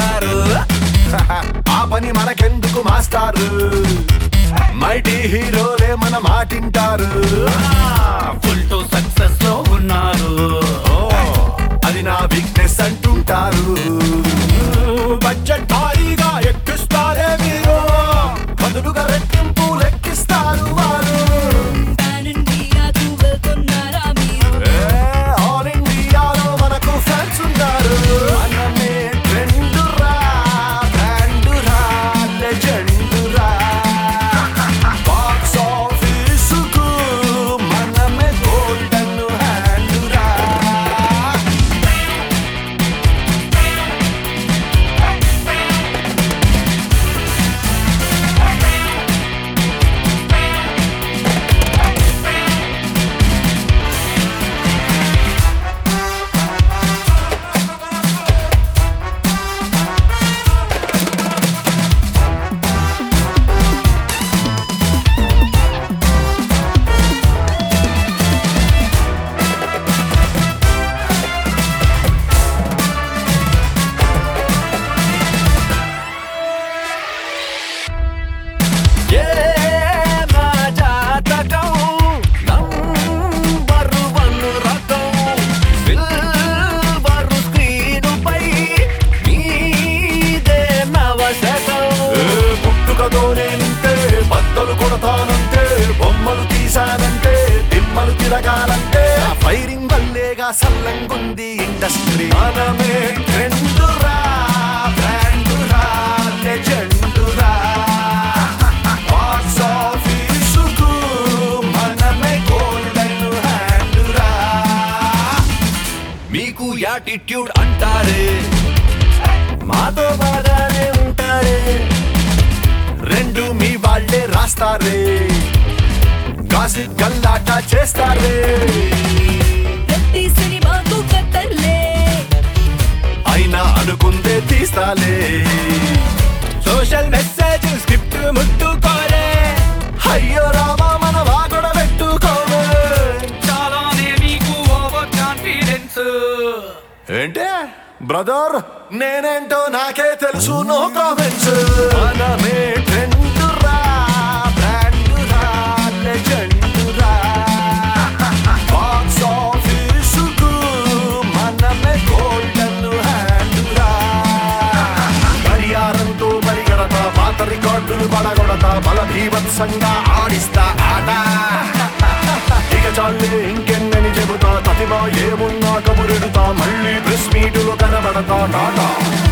అంటారు ఆ పని మనకెందుకు మాస్టారు మైటీ హీరోలే మన మాటింటారు ఫుల్ టు సక్సెస్ లో ఉన్నారు ఓ, అది నా వీక్నెస్ అంటుంటారు బడ్జెట్ భారీగా ఎక్కిస్తారే మీరు బదులుగా రెట్టింపు లెక్కిస్తారు వారు పాన్ ఇండియాకు వెళ్తున్నారా మీరు ఏ, ఆల్ ఇండియాలో మనకు ఫ్యాన్స్ ఉన్నారు మనమే ట్రెండురా బ్రాండురా లెజెండురా బాక్స్ ఆఫీసుకు మనమే గోల్డెన్ హ్యాండురా ఏ నా జాతకం నంబర్ వన్ రకం సిల్వర్ స్క్రీనుపై నీదే నవశకం పుట్టుకతోనే నింటే బద్దలు కొడతానంటే బొమ్మలు తీశానంటే దిమ్మలు తిరగాలంటే ఆ ఫైరింగ్ వల్లేగా సల్లంగుంది ఇండస్ట్రీ మనమే ట్రెండురా బ్రాండురా లెజెండురా బాక్స్ ఆఫీసుకు మనమే గోల్డెన్ హ్యాండురా మీకు యాటిట్యూడ్ అంటారే మాతో బాగానే ఉంటారే రెండు మీ వాళ్ళే రాస్తారే గాసిప్ గల్లాట చేస్తారే ప్రతి సినిమాకు కత్తర్లే అయినా అనుకుందే తీస్తాలే సోషల్ మెసేజ్ స్క్రిప్ట్ ముట్టుకోరే అయ్యో రామా మన వాగొడ పెట్టుకోరే చాలా మీకు ఓవర్ కాన్ఫిడెన్స్ ఏంటే బ్రదర్ నేనేంటో నాకే తెలుసు నో కామెంట్స్ మనమే ట్రెండురా బ్రాండురా లెజెండురా బాక్స్ ఆఫీసుకు మనమే గోల్డెన్ హ్యాండురా పరిహారంతో పరిగెడతా పాత రికార్డులు పడగొడతా బల భీభత్సంగా ఆడిస్తా ఆట ఇక చాలే ఇంకెన్నని చెబుతా ప్రతిభ ఏమున్నా కబురెడుతా మళ్ళీ ప్రెస్ మీటులో కనబడతా టాటా